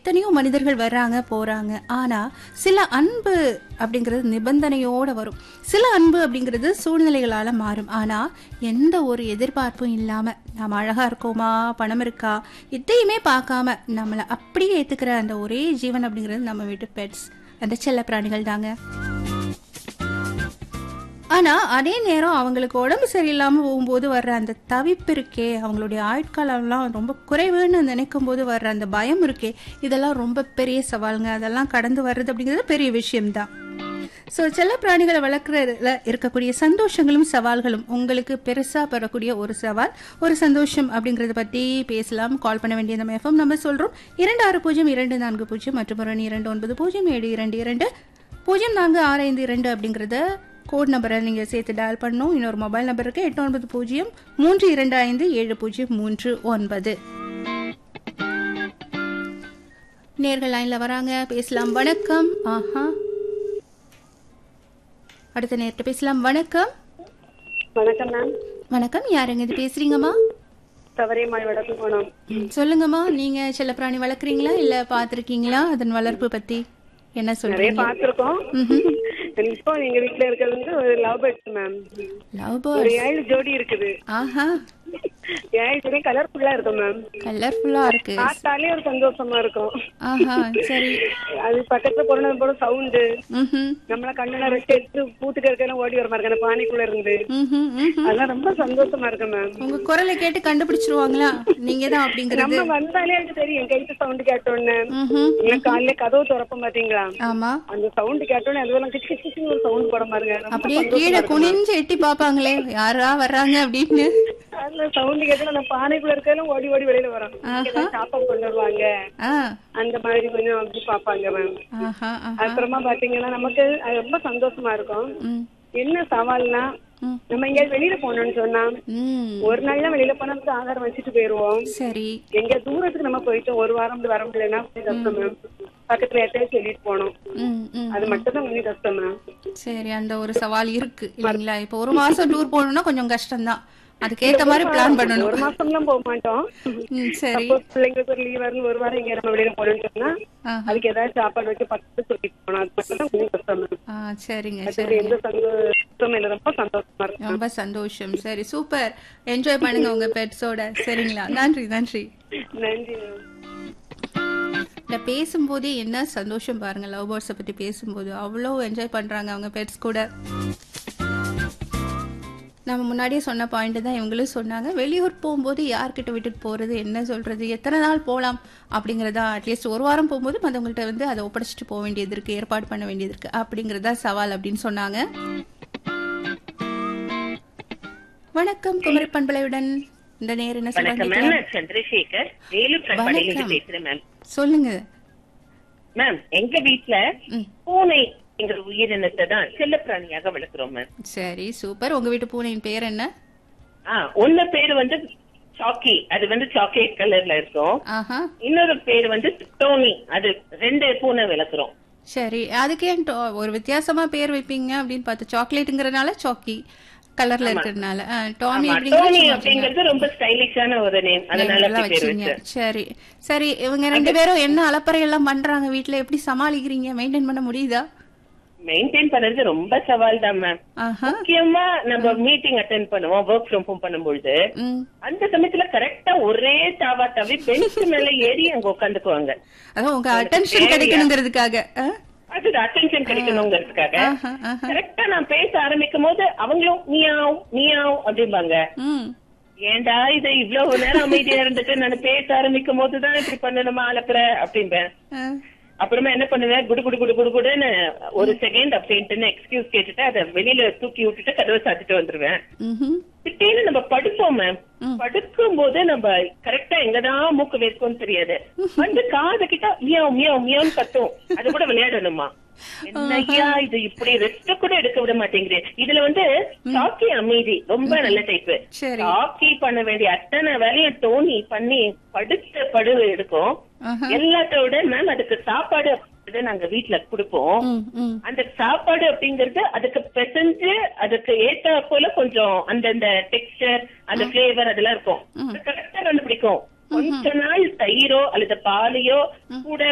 எத்தனையோ மனிதர்கள் வர்றாங்க போறாங்க ஆனா சில அன்பு அப்படிங்கிறது நிபந்தனையோட வரும் சில அன்பு அப்படிங்கிறது சூழ்நிலைகளால மாறும் ஆனா எந்த ஒரு எதிர்பார்ப்பும் இல்லாம நாம அழகா இருக்கோமா பணம் இருக்கா எதையுமே பார்க்காம நம்மளை அப்படியே ஏத்துக்கிற அந்த ஒரே ஜீவன் அப்படிங்கிறது நம்ம வீட்டு பெட்ஸ் அந்த செல்ல பிராணிகள் தாங்க ஆனா அதே நேரம் அவங்களுக்கு உடம்பு சரியில்லாம போகும்போது வர்ற அந்த தவிப்பு இருக்கே அவங்களுடைய ஆயுட்காலம்லாம் ரொம்ப குறைவுன்னு நினைக்கும் போது வர்ற அந்த பயம் இருக்கே இதெல்லாம் ரொம்ப பெரிய சவாலுங்க அதெல்லாம் கடந்து வர்றது அப்படிங்கிறது பெரிய விஷயம்தான் ஸோ செல்ல பிராணிகளை வளர்க்குறதுல இருக்கக்கூடிய சந்தோஷங்களும் சவால்களும் உங்களுக்கு பெருசாக பெறக்கூடிய ஒரு சவால் ஒரு சந்தோஷம் அப்படிங்கறத பற்றி பேசலாம் கால் பண்ண வேண்டிய நம்ம எஃப்எம் நம்ம சொல்கிறோம் இரண்டு ஆறு பூஜ்ஜியம் இரண்டு நான்கு பூஜ்ஜியம் மற்றும் ஒரு இரண்டு ஒன்பது பூஜ்ஜியம் ஏழு இரண்டு இரண்டு பூஜ்ஜியம் நான்கு ஆறு ஐந்து இரண்டு அப்படிங்கிறத கோட் நம்பரை நீங்கள் சேர்த்து டயல் பண்ணணும் இன்னொரு மொபைல் நம்பர் இருக்கு எட்டு ஒன்பது பூஜ்ஜியம் மூன்று இரண்டு ஐந்து ஏழு பூஜ்ஜியம் மூன்று ஒன்பது நேர்கள் லைன்ல வராங்க பேசலாம் வணக்கம் ஆஹா அடுத்த நேரத்தை பேசலாம் வணக்கம் வணக்கம் மேம் வணக்கம் யாருங்க இது பேசுறீங்கம்மா சவரியம்மாள் வடக்கு போனோம் ம், சொல்லுங்கம்மா நீங்க செல்லப்பிராணி வளர்க்குறீங்களா இல்ல பாத்திருக்கீங்களா அதன் வளர்ப்பு பத்தி என்ன நிறைய சொல்றீங்க பார்த்திருக்கோம் இப்போ எங்க வீட்ல இருக்கிறது வந்து ஒரு லவ் பேர்ட்ஸ் மேம் லவ் ஒரு பேர்ட்ஸ் ஏழு ஜோடி இருக்குது ஆஹா ஏழு ஜோடி கலர்ஃபுல்லா இருக்கும் மேம் கலர்ஃபுல்லா இருக்கு பார்த்தாலே ஒரு சந்தோஷமா இருக்கும் ஆஹா சரி அது பக்கத்துல போன போல சவுண்டு ம்ஹும் நம்மள கண்ணுல ரெட்டு எடுத்து பூத்துக்க இருக்கலாம் ஓடி வர மாதிரி அந்த பானைக்குள்ள இருந்து ம்ஹும், ம்ஹும். அதெல்லாம் ரொம்ப சந்தோஷமா இருக்கு மேம் உங்க குரலை கேட்டு கண்டுபிடிச்சிருவாங்களா நீங்க தான் அப்படிங்கறது நம்ம வந்தாலே எனக்கு தெரியும் கைட்டு சவுண்ட் கேட்டோன்னு ம்ஹும். எனக்கு காலையில கதவு திறப்போம் பாத்தீங்களா ஆமா அந்த சவுண்ட் கேட்டோன்னே அதுவெல்லாம் கிச்சு கிச்சு ஒரு சவுண்ட் போட பாருங்க ரொம்ப அப்படியே சந்தோஷமா கீழே இருக்கும். குனிஞ்சு எட்டி பாப்பாங்களே யாரா வர்றாங்க அப்படின்னு அதுல சவுண்ட் கேட்டு அந்த பானைக்குள்ள இருக்கலாம் ஓடி ஓடி வெளியில வரோம் சாப்பாடு கொண்டு வருவாங்க ஆ அந்த மாதிரி கொஞ்சம் அப்படி பாப்பாங்க மேம் ஆஹா ஆஹா அப்புறமா பாத்தீங்கன்னா நமக்கு அது ரொம்ப சந்தோஷமா இருக்கும் ம் என்ன சவால்னா ம். நம்ம எங்கேயாவது வெளியில போனோம்னு சொன்னா ம் ஒரு நாள் தான் வெளியில போனா வந்து ஆகாரம் வச்சுட்டு போயிருவோம் சரி எங்க தூரத்துக்கு நம்ம போயிட்டோம் ஒரு வாரம் இப்படி வர முடியலன்னா கொஞ்சம் கஷ்டம் மேம் பக்கத்துல யார்ட்டையும் சொல்லிட்டு போனோம் ம் ம் அது மட்டும் தான் கொஞ்சம் கஷ்டம் மேம் சரி அந்த ஒரு சவால் இருக்கு இல்லைங்களா இப்போ ஒரு மாசம் டூர் போகணும்னா கொஞ்சம் கஷ்டம்தான் அதுக்கேத்த மாதிரி பிளான் ஒரு பண்ணணும் மாசம்லாம் போக மாட்டோம் ம் சரி சப்போஸ் பிள்ளைங்களுக்கு ஒரு லீவ் வரணும் ஒரு வாரம் எங்க நம்ம வெளியில போறோம்னு சொன்னா ஆஹா. அதுக்கு ஏதாவது சாப்பாடு வச்சு பக்கத்து சொல்லிட்டு போனோம் அது மட்டும் தான் கொஞ்சம் கஷ்டம் மேம் ஆ சரிங்க மத்தபடி சரி எந்த சந்தோஷமும் இல்லை ரொம்ப சந்தோஷமா இருக்கும் ரொம்ப சந்தோஷம் சரி சூப்பர் என்ஜாய் பண்ணுங்க உங்க பெட்ஸோட சரிங்களா நன்றி நன்றி நன்றி மேம் இந்த பேசும்போதே என்ன சந்தோஷம் பாருங்க லவ் பேர்ட்ஸை பத்தி பேசும்போது அவ்வளோ என்ஜாய் பண்றாங்க அவங்க பெட்ஸ் கூட நம்ம முன்னாடியே சொன்ன பாயிண்ட் தான் இவங்களும் சொன்னாங்க வெளியூர் போகும்போது யார்கிட்ட விட்டுட்டு போறது என்ன சொல்றது எத்தனை நாள் போகலாம் அப்படிங்கறதா அட்லீஸ்ட் ஒரு வாரம் போகும்போது மற்றவங்கள்ட்ட வந்து அதை ஒப்படைச்சிட்டு போக வேண்டியது இருக்கு ஏற்பாடு பண்ண வேண்டியது இருக்கு அப்படிங்கறதா சவால் அப்படின்னு சொன்னாங்க வணக்கம் குமரி பண்பலையுடன் இந்த நேரம் என்ன வணக்கம் சொல்றாங்க மேம் நான் சந்திரசேகர் வேலூர் கண்பாடியிலிருந்து வணக்கம். பேசுறேன் மேம் சொல்லுங்க மேம் எங்க வீட்ல ம். பூனை என்கிற உயிரினத்தை தான் செல்ல பிராணியாக வளர்க்கிறோம் மேம் சரி சூப்பர் உங்க வீட்டு பூனையின் பேர் என்ன ஆ ஒன்னு பேரு வந்து சாக்கி அது வந்து சாக்லேட் கலர்ல இருக்கும் ஆஹா இன்னொரு பேரு வந்து டோனி அது ரெண்டு பூனை வளர்க்குறோம் சரி அதுக்கு ஏன் டோ- ஒரு வித்தியாசமா பேர் வைப்பீங்க அப்படின்னு பார்த்து சாக்லேட்டுங்கிறனால சாக்கி கலர்ல இருக்கிறதுனால ஆ, டாமி ஆமா, அப்படிங்கிறது டோனி சும்மா அப்படிங்கிறது ரொம்ப ஸ்டைலிஷான ஒரு நேம் அதனால நல்லா அப்படி பேர் வச்சீங்க வச்சேன் சரி சரி இவங்க ரெண்டு பேரும் என்ன அலப்பறை எல்லாம் பண்றாங்க வீட்ல எப்படி சமாளிக்கிறீங்க மெயின்டைன் பண்ண முடியுதா மெயின்டைன் பண்றது ரொம்ப சவால் தான் மேம் ஆஹா முக்கியமா நம்ம மீட்டிங் அட்டென்ட் பண்ணுவோம் ஒர்க் ஃப்ரம் ஹோம் பண்ணும்பொழுது ம் அந்த சமயத்துல கரெக்டா ஒரே தாவா தாவி பெஞ்ச் மேல ஏறி அங்க உட்காந்துக்குவாங்க அதான் உங்க அட்டென்ஷன் கிடைக்கணுங்கிறதுக்காக ஆ? அது அட்டென்ஷன் கிடைக்கணுங்கிறதுக்காக ஆஹா, ஆஹா. கரெக்டா நான் பேச ஆரம்பிக்கும் போது அவங்களும் நீயாவ் நீயாவ் அப்படிம்பாங்க ம் ஏன்டா இது இவ்வளவு நேரம் அமைதியா இருந்துட்டு நான் பேச ஆரம்பிக்கும் போதுதான் இப்படி பண்ணணுமா அலப்புற அப்படிம்பேன் ஆ. அப்புறமா என்ன பண்ணுவேன் குடு குடு குடு குடு குடுன்னு ஒரு செகண்ட் அப்படின்ட்டு எக்ஸ்கியூஸ் கேட்டுட்டு அதை வெளியில தூக்கி விட்டுட்டு கதவை சாத்திட்டு வந்துருவேன் ம்ஹும். திடீர்னு நம்ம படுப்போம் மேம் ம். படுக்கும் போது நம்ம கரெக்டா எங்கதான் மூக்கு வேர்க்கும்னு தெரியாது வந்து காது கிட்ட மியாவ் மியாவ் மியாவ்னு கத்தும் அது கூட விளையாடணுமா என்னய்யா இது இப்படி ரெஸ்ட் கூட எடுக்க விட மாட்டேங்குது இதுல வந்து சாக்கி அமைதி ரொம்ப நல்ல டைப் சரி. சாக்கி பண்ண வேண்டிய அத்தனை வேலையும் டோனி பண்ணி படுத்த படுவு எடுக்கும் ஆஹா. எல்லாத்தோட மேம் அதுக்கு சாப்பாடு அப்படின்றத நாங்க வீட்ல கொடுப்போம் ம் ம் அந்த சாப்பாடு அப்படிங்கறது அதுக்கு பிசைஞ்சு அதுக்கு ஏத்தா போல கொஞ்சம் அந்தந்த டெக்ஸ்டர் அந்த பிளேவர் அதெல்லாம் இருக்கும் கரெக்டா கண்டுபிடிக்கும் கொஞ்ச நாள் தயிரோ அல்லது பாலையோ கூட